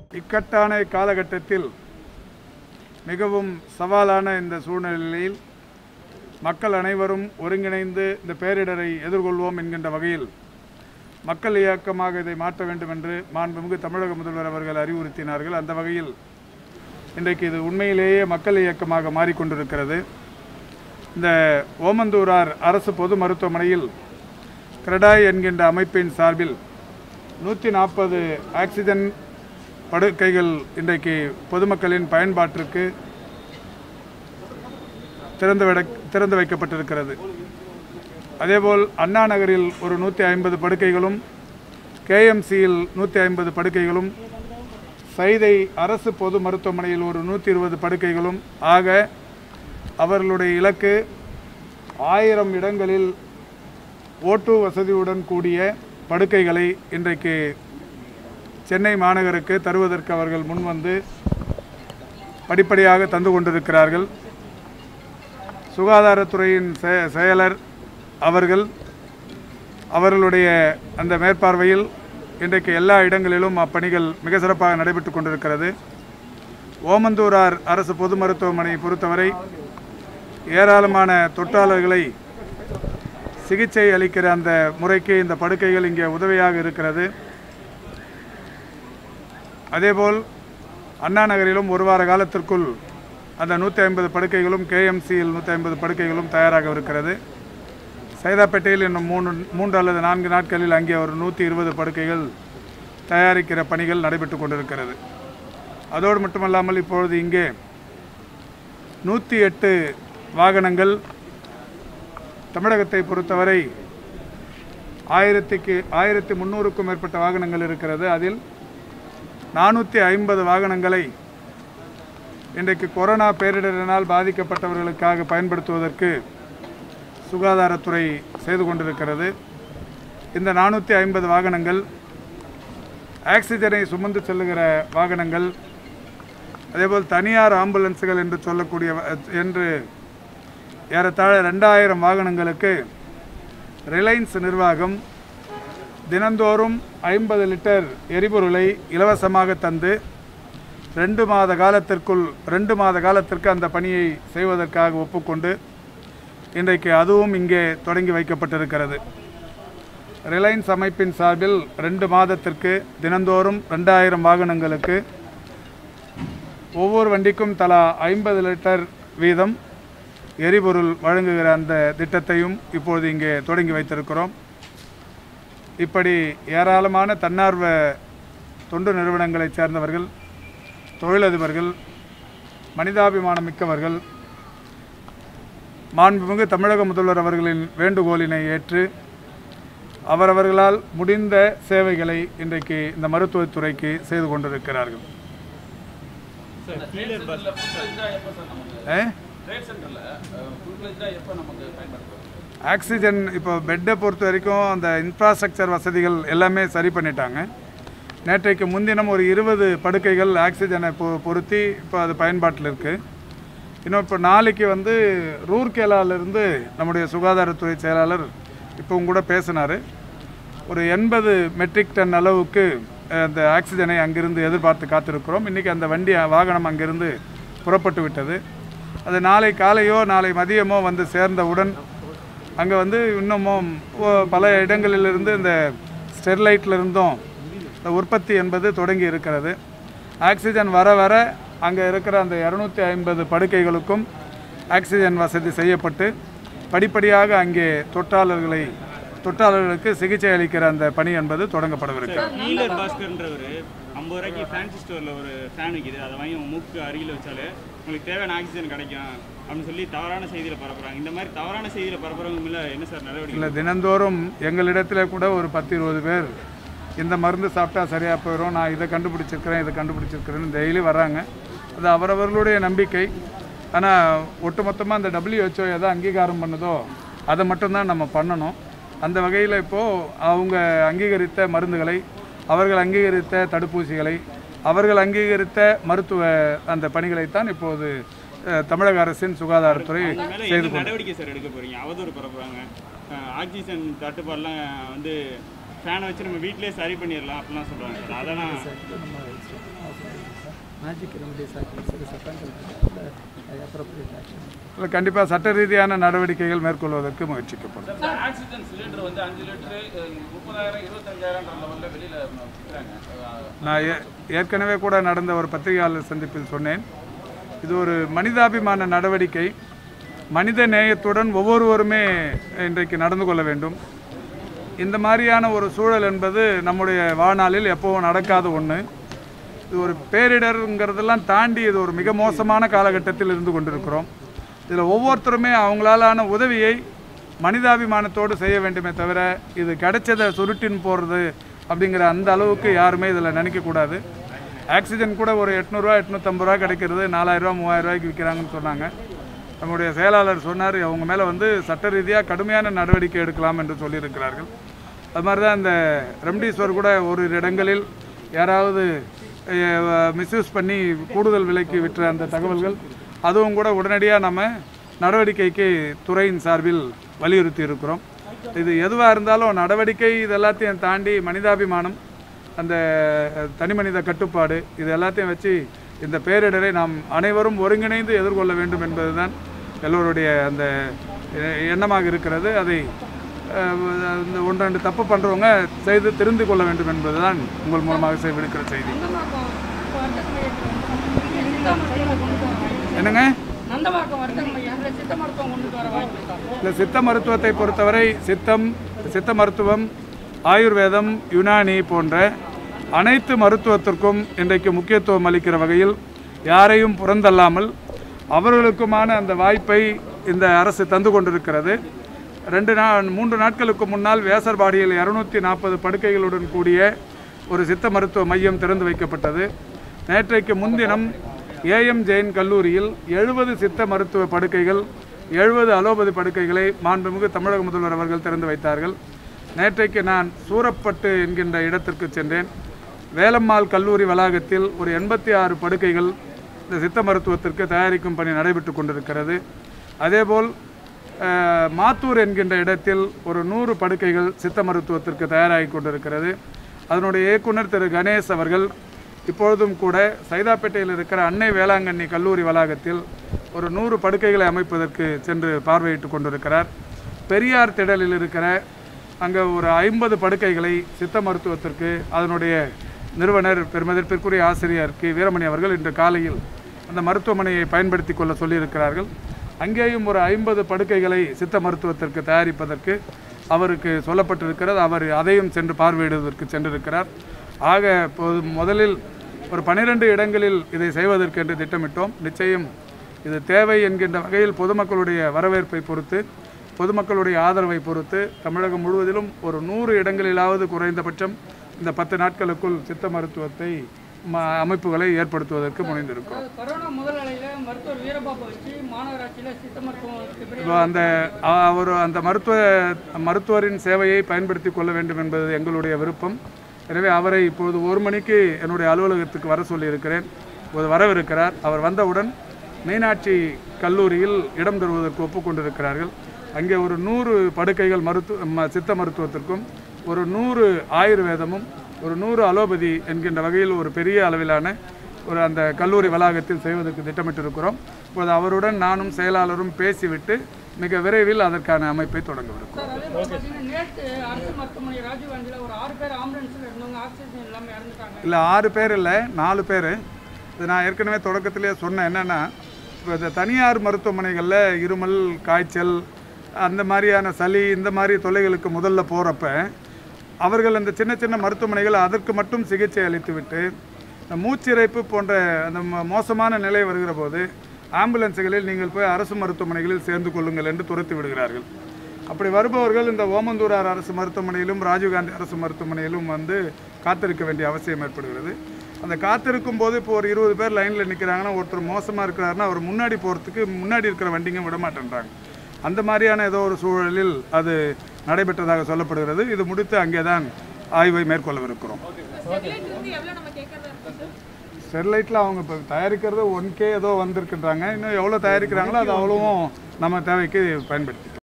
இக்கட்டான காலகட்டத்தில் மிகவும் சவாலான இந்த சூழ்நிலையில் மக்கள் அனைவரும் ஒருங்கிணைந்து இந்த பேரிடரை எதிர்கொள்வோம் என்கின்ற வகையில் மக்கள் இயக்கமாக இதை மாற்ற வேண்டும் என்று மாண்புமிகு தமிழக முதல்வர் அவர்கள் அறிவுறுத்தினார்கள் அந்த வகையில் இன்றைக்கு இது உண்மையிலேயே மக்கள் இயக்கமாக மாறிக்கொண்டிருக்கிறது இந்த ஓமந்தூரார் அரசு பொது மருத்துவமனையில் கிரடாய் என்கின்ற அமைப்பின் சார்பில் நூற்றி நாற்பது ஆக்சிஜன் படுக்கைகள் இன்றைக்கு பொதுமக்களின் பயன்பாட்டிற்கு திறந்து விட திறந்து வைக்கப்பட்டிருக்கிறது அதேபோல் அண்ணா நகரில் ஒரு நூற்றி ஐம்பது படுக்கைகளும் கேஎம்சியில் நூற்றி ஐம்பது படுக்கைகளும் சைதை அரசு பொது மருத்துவமனையில் ஒரு நூற்றி இருபது படுக்கைகளும் ஆக அவர்களுடைய இலக்கு ஆயிரம் இடங்களில் ஓட்டு வசதியுடன் கூடிய படுக்கைகளை இன்றைக்கு சென்னை மாநகருக்கு தருவதற்கு அவர்கள் முன்வந்து படிப்படியாக தந்து கொண்டிருக்கிறார்கள் சுகாதாரத்துறையின் செ- செயலர் அவர்கள் அவர்களுடைய அந்த மேற்பார்வையில் இன்றைக்கு எல்லா இடங்களிலும் அப்பணிகள் மிக சிறப்பாக நடைபெற்று கொண்டிருக்கிறது ஓமந்தூரார் அரசு பொது மருத்துவமனை பொறுத்தவரை ஏராளமான தொற்றாளர்களை சிகிச்சை அளிக்கிற அந்த முறைக்கு இந்த படுக்கைகள் இங்கே உதவியாக இருக்கிறது அதேபோல் அண்ணா நகரிலும் ஒரு வார காலத்திற்குள் அந்த நூற்றி ஐம்பது படுக்கைகளும் கேஎம்சியில் நூற்றி ஐம்பது படுக்கைகளும் தயாராக இருக்கிறது சைதாப்பேட்டையில் இன்னும் மூணு மூன்று அல்லது நான்கு நாட்களில் அங்கே ஒரு நூற்றி இருபது படுக்கைகள் தயாரிக்கிற பணிகள் நடைபெற்று கொண்டிருக்கிறது அதோடு மட்டுமல்லாமல் இப்பொழுது இங்கே நூற்றி எட்டு வாகனங்கள் தமிழகத்தை பொறுத்தவரை ஆயிரத்துக்கு ஆயிரத்தி முந்நூறுக்கும் மேற்பட்ட வாகனங்கள் இருக்கிறது அதில் நானூற்றி ஐம்பது வாகனங்களை இன்றைக்கு கொரோனா பேரிடரினால் பாதிக்கப்பட்டவர்களுக்காக பயன்படுத்துவதற்கு சுகாதாரத்துறை செய்து கொண்டிருக்கிறது இந்த நானூற்றி ஐம்பது வாகனங்கள் ஆக்சிஜனை சுமந்து செல்லுகிற வாகனங்கள் அதேபோல் தனியார் ஆம்புலன்ஸுகள் என்று சொல்லக்கூடிய வ- என்று ஏறத்தாழ ரெண்டாயிரம் வாகனங்களுக்கு ரிலையன்ஸ் நிர்வாகம் தினந்தோறும் ஐம்பது லிட்டர் எரிபொருளை இலவசமாக தந்து ரெண்டு மாத காலத்திற்குள் ரெண்டு மாத காலத்திற்கு அந்த பணியை செய்வதற்காக ஒப்புக்கொண்டு இன்றைக்கு அதுவும் இங்கே தொடங்கி வைக்கப்பட்டிருக்கிறது ரிலையன்ஸ் அமைப்பின் சார்பில் ரெண்டு மாதத்திற்கு தினந்தோறும் ரெண்டாயிரம் வாகனங்களுக்கு ஒவ்வொரு வண்டிக்கும் தலா ஐம்பது லிட்டர் வீதம் எரிபொருள் வழங்குகிற அந்த திட்டத்தையும் இப்பொழுது இங்கே தொடங்கி வைத்திருக்கிறோம் இப்படி ஏராளமான தன்னார்வ தொண்டு நிறுவனங்களைச் சேர்ந்தவர்கள் தொழிலதிபர்கள் மனிதாபிமானம் மிக்கவர்கள் மாண்புமிகு தமிழக முதல்வர் அவர்களின் வேண்டுகோளினை ஏற்று அவரவர்களால் முடிந்த சேவைகளை இன்றைக்கு இந்த மருத்துவத்துறைக்கு செய்து கொண்டிருக்கிறார்கள் சார் கீழர் பஸ் ஏ? ட்ரேட் சென்டரில் ஃபுல் ஃப்ளெஜ்டாக எப்போ நமக்கு பயன்படுத்துவோம் ஆக்சிஜன் இப்போ பெட்டை பொறுத்த வரைக்கும் அந்த இன்ஃப்ராஸ்ட்ரக்சர் வசதிகள் எல்லாமே சரி பண்ணிட்டாங்க நேற்றைக்கு முன்தினம் ஒரு இருபது படுக்கைகள் ஆக்சிஜனை பொ பொருத்தி இப்போ அது பயன்பாட்டில் இருக்குது இன்னும் இப்போ நாளைக்கு வந்து ரூர்கேலாவிலிருந்து நம்முடைய சுகாதாரத்துறை செயலாளர் இப்போ உங்க கூட பேசினார் ஒரு எண்பது மெட்ரிக் டன் அளவுக்கு அஹ், அந்த ஆக்சிஜனை அங்கிருந்து எதிர்பார்த்து காத்திருக்கிறோம் இன்றைக்கி அந்த வண்டி வாகனம் அங்கிருந்து புறப்பட்டு விட்டது அது நாளை காலையோ நாளை மதியமோ வந்து சேர்ந்தவுடன் அங்கே வந்து இன்னமும் ஓ- பல இடங்களிலிருந்து இந்த ஸ்டெர்லைட்ல இருந்தும் இந்த உற்பத்தி என்பது தொடங்கி இருக்கிறது ஆக்சிஜன் வர வர அங்கே இருக்கிற அந்த இரநூத்தி ஐம்பது படுக்கைகளுக்கும் ஆக்சிஜன் வசதி செய்யப்பட்டு படிப்படியாக அங்கே தொற்றாளர்களை தொற்றாளர்களுக்கு சிகிச்சை அளிக்கிற அந்த பணி என்பது தொடங்கப்படவிருக்கிறது கீழர் பாஸ்கர்ன்றவர் ஐம்பது ரூபாய்க்கு ஃபேன்சி ஸ்டோரில் ஒரு ஃபேன் விற்கிது அதை வாங்கி உங்க மூக்கு அருகில் வச்சாலே உங்களுக்கு தேவையான ஆக்சிஜன் கிடைக்கும் அப்படின்னு சொல்லி தவறான செய்தியில் பரப்புறாங்க இந்த மாதிரி தவறான செய்தியில் பரப்புறவங்க மேலே என்ன சார் நடவடிக்கை இல்லை தினந்தோறும் எங்களிடத்தில் கூட ஒரு பத்து இருபது பேர் இந்த மருந்து சாப்பிட்டா சரியாக போயிடும் நான் இதை கண்டுபிடிச்சிருக்கிறேன் இதை கண்டுபிடிச்சிருக்கிறேன்னு டெய்லி வராங்க அது அவரவர்களுடைய நம்பிக்கை ஆனால் ஒட்டுமொத்தமாக அந்த WHO எதை அங்கீகாரம் பண்ணுதோ அதை மட்டும்தான் நம்ம பண்ணணும் அந்த வகையில் இப்போது அவங்க அங்கீகரித்த மருந்துகளை அவர்கள் அங்கீகரித்த தடுப்பூசிகளை அவர்கள் அங்கீகரித்த மருத்துவ அந்த பணிகளைத்தான் இப்போது அஹ், தமிழக அரசின் சுகாதாரத்துறை அந்த மேலே செய்து என்ன நடவடிக்கை சார் எடுக்க போறீங்க அவதூறு பரப்புறாங்க அஹ் ஆக்சிஜன் தட்டுப்பாடுலாம் வந்து ஃபேனை வச்சு நம்ம வீட்டிலேயே சரி பண்ணிடலாம் அப்படிலாம் சொல்கிறாங்க சார் அதெல்லாம் மேஜிக் ரெமடிஸ் ஆக்ட் சில சட்டங்கள் அப்ரோப்ரியேட் ஆக்ஷன் இல்லை கண்டிப்பாக சட்ட ரீதியான நடவடிக்கைகள் மேற்கொள்வதற்கு முயற்சிக்கப்படும் இந்த ஆக்சிஜன் சிலிண்டர் வந்து அஞ்சு லிட்டரு முப்பதாயிரம் இருபத்தஞ்சாயிரம்ன்ற லெவலில் வெளியில் விற்கிறாங்க நான் ஏ- ஏற்கனவே கூட நடந்த ஒரு பத்திரிகையாளர் சந்திப்பில் சொன்னேன் இது ஒரு மனிதாபிமான நடவடிக்கை மனித நேயத்துடன் ஒவ்வொருவருமே இன்றைக்கு நடந்து கொள்ள வேண்டும் இந்த மாதிரியான ஒரு சூழல் என்பது நம்முடைய வாழ்நாளில் எப்போவும் நடக்காத ஒன்று இது ஒரு பேரிடருங்கிறதெல்லாம் தாண்டி இது ஒரு மிக மோசமான காலகட்டத்தில் இருந்து கொண்டிருக்கிறோம் இதில் ஒவ்வொருத்தருமே அவங்களாலான உதவியை மனிதாபிமானத்தோடு செய்ய வேண்டுமே தவிர இது கிடைச்சதை சுருட்டின்னு போகிறது அப்படிங்கிற அந்த அளவுக்கு யாருமே இதில் நினைக்கக்கூடாது ஆக்சிஜன் கூட ஒரு எட்நூறுரூவா எட்நூற்றம்பது ரூபா கிடைக்கிறது நாலாயிரரூவா மூவாயிரம் ரூபாய்க்கு விற்கிறாங்கன்னு சொன்னாங்க நம்முடைய செயலாளர் சொன்னார் அவங்க மேலே வந்து சட்ட ரீதியாக கடுமையான நடவடிக்கை எடுக்கலாம் என்று சொல்லியிருக்கிறார்கள் அது மாதிரி தான் இந்த ரெம்டீஸ்வர் கூட ஒரு இடங்களில் யாராவது மிஸ்யூஸ் பண்ணி கூடுதல் விலைக்கு விற்ற அந்த தகவல்கள் அதுவும் கூட உடனடியாக நம்ம நடவடிக்கைக்கு துறையின் சார்பில் வலியுறுத்தி இருக்கிறோம் இது எதுவாக இருந்தாலும் நடவடிக்கை இது எல்லாத்தையும் தாண்டி மனிதாபிமானம் அந்த தனி மனித கட்டுப்பாடு இது எல்லாத்தையும் வச்சு இந்த பேரிடரை நாம் அனைவரும் ஒருங்கிணைந்து எதிர்கொள்ள வேண்டும் என்பதுதான் எல்லோருடைய அந்த எ- எண்ணமாக இருக்கிறது அதை அஹ், இந்த ஒன்று ரெண்டு தப்பு பண்ணுறவங்க செய்து தெரிந்து கொள்ள வேண்டும் என்பதுதான் உங்கள் மூலமாக செய் விடுக்கிற செய்தி என்னங்க நந்தவாக்கம் வர்த்தக மையத்தில் சித்த மருத்துவம் கொண்டு வர வாய்ப்பு இருக்கா இல்லை சித்த மருத்துவத்தை பொறுத்தவரை சித்தம் சித்த மருத்துவம் ஆயுர்வேதம் யுனானி போன்ற அனைத்து மருத்துவத்திற்கும் இன்றைக்கு முக்கியத்துவம் அளிக்கிற வகையில் யாரையும் புறந்தள்ளாமல் அவர்களுக்குமான அந்த வாய்ப்பை இந்த அரசு தந்து கொண்டிருக்கிறது ரெண்டு நா மூன்று நாட்களுக்கு முன்னால் வேசர்பாடியில் இரநூத்தி நாற்பது படுக்கைகளுடன் கூடிய ஒரு சித்த மருத்துவ மையம் திறந்து வைக்கப்பட்டது நேற்றைக்கு முன்தினம் ஏஎம் ஜெயின் கல்லூரியில் எழுபது சித்த மருத்துவ படுக்கைகள் எழுபது அலோபதி படுக்கைகளை மாண்புமிகு தமிழக முதல்வர் அவர்கள் திறந்து வைத்தார்கள் நேற்றைக்கு நான் சூரப்பட்டு என்கின்ற இடத்திற்கு சென்றேன் வேலம்மாள் கல்லூரி வளாகத்தில் ஒரு எண்பத்தி ஆறு படுக்கைகள் இந்த சித்த மருத்துவத்திற்கு தயாரிக்கும் பணி நடைபெற்று கொண்டிருக்கிறது அதேபோல் அஹ், மாத்தூர் என்கின்ற இடத்தில் ஒரு நூறு படுக்கைகள் சித்த மருத்துவத்திற்கு தயாராகி கொண்டிருக்கிறது அதனுடைய இயக்குனர் திரு கணேஷ் அவர்கள் இப்பொழுதும் கூட சைதாப்பேட்டையில் இருக்கிற அன்னை வேளாங்கண்ணி கல்லூரி வளாகத்தில் ஒரு நூறு படுக்கைகளை அமைப்பதற்கு சென்று பார்வையிட்டு கொண்டிருக்கிறார் பெரியார் திடலில் இருக்கிற அங்கே ஒரு ஐம்பது படுக்கைகளை சித்த மருத்துவத்திற்கு அதனுடைய நிறுவனர் பெருமதிப்பிற்குரிய ஆசிரியர் கி வீரமணி அவர்கள் இன்று காலையில் அந்த மருத்துவமனையை பயன்படுத்தி கொள்ள சொல்லியிருக்கிறார்கள் அங்கேயும் ஒரு ஐம்பது படுக்கைகளை சித்த மருத்துவத்திற்கு தயாரிப்பதற்கு அவருக்கு சொல்லப்பட்டிருக்கிறது அவர் அதையும் சென்று பார்வையிடுவதற்கு சென்றிருக்கிறார் ஆக இப்போது முதலில் ஒரு பனிரெண்டு இடங்களில் இதை செய்வதற்கு என்று திட்டமிட்டோம் நிச்சயம் இது தேவை என்கின்ற வகையில் பொதுமக்களுடைய வரவேற்பை பொறுத்து பொதுமக்களுடைய ஆதரவை பொறுத்து தமிழகம் முழுவதிலும் ஒரு நூறு இடங்களிலாவது குறைந்தபட்சம் இந்த பத்து நாட்களுக்குள் சித்த மருத்துவத்தை ம- அமைப்புகளை ஏற்படுத்துவதற்கு முனைந்திருக்கிறோம் அதாவது கொரோனா முதல் அலையில மருத்துவர் வீரபாபு வச்சு மாநகராட்சியில் சித்த மருத்துவம் இப்போ அந்த அ- அவர் அந்த மருத்துவ மருத்துவரின் சேவையை பயன்படுத்தி கொள்ள வேண்டும் என்பது எங்களுடைய விருப்பம் எனவே அவரை இப்போது ஒரு மணிக்கு என்னுடைய அலுவலகத்துக்கு வர சொல்லியிருக்கிறேன் இப்போது வரவிருக்கிறார் அவர் வந்தவுடன் மீனாட்சி கல்லூரியில் இடம் தருவதற்கு ஒப்புக்கொண்டிருக்கிறார்கள் அங்கே ஒரு நூறு படுக்கைகள் மருத்துவ ம- சித்த மருத்துவத்திற்கும் ஒரு நூறு ஆயுர்வேதமும் ஒரு நூறு அலோபதி என்கின்ற வகையில் ஒரு பெரிய அளவிலான ஒரு அந்த கல்லூரி வளாகத்தில் செய்வதற்கு திட்டமிட்டிருக்கிறோம் இப்போது அவருடன் நானும் செயலாளரும் பேசிவிட்டு மிக விரைவில் அதற்கான அமைப்பை தொடங்கவிருக்கிறோம் சார் அதே மாதிரி பார்த்தீங்கன்னா நேற்று அரசு மருத்துவமனை ராஜீவ்காந்தியில் ஒரு ஆறு பேர் ஆம்புலன்ஸில் இருந்தவங்க ஆக்சிஜன் இல்லாமல் இறந்துட்டாங்க இல்லை ஆறு பேர் இல்லை நாலு பேர் இது நான் ஏற்கனவே தொடக்கத்திலே சொன்னேன் என்னென்னா இப்போ இந்த தனியார் மருத்துவமனைகளில் இருமல் காய்ச்சல் அந்த மாதிரியான சளி இந்த மாதிரி தொல்லைகளுக்கு முதல்ல போகிறப்ப அவர்கள் அந்த சின்ன சின்ன மருத்துவமனைகள் அதற்கு மட்டும் சிகிச்சை அளித்துவிட்டு இந்த மூச்சிறைப்பு போன்ற அந்த மோ- மோசமான நிலை வருகிற போது ஆம்புலன்ஸுகளில் நீங்கள் போய் அரசு மருத்துவமனைகளில் சேர்ந்து கொள்ளுங்கள் என்று துரத்தி விடுகிறார்கள் அப்படி வருபவர்கள் இந்த ஓமந்தூரார் அரசு மருத்துவமனையிலும் ராஜீவ்காந்தி அரசு மருத்துவமனையிலும் வந்து காத்திருக்க வேண்டிய அவசியம் ஏற்படுகிறது அந்த காத்திருக்கும் போது இப்போ ஒரு இருபது பேர் லைனில் நிற்கிறாங்கன்னா ஒருத்தர் மோசமாக இருக்கிறாருன்னா அவர் முன்னாடி போகிறதுக்கு முன்னாடி இருக்கிற வண்டிங்க விட மாட்டேன்றாங்க அந்த மாதிரியான ஏதோ ஒரு சூழலில் அது நடைபெற்றதாக சொல்லப்படுகிறது இது முடித்து அங்கே தான் ஆய்வை மேற்கொள்ளவிருக்கிறோம் ஸ்டெர்லைட்டில் அவங்க இப்போ தயாரிக்கிறது ஒன் கே ஏதோ வந்திருக்குன்றாங்க இன்னும் எவ்வளோ தயாரிக்கிறாங்களோ அது அவ்வளவும் நம்ம தேவைக்கு பயன்படுத்தி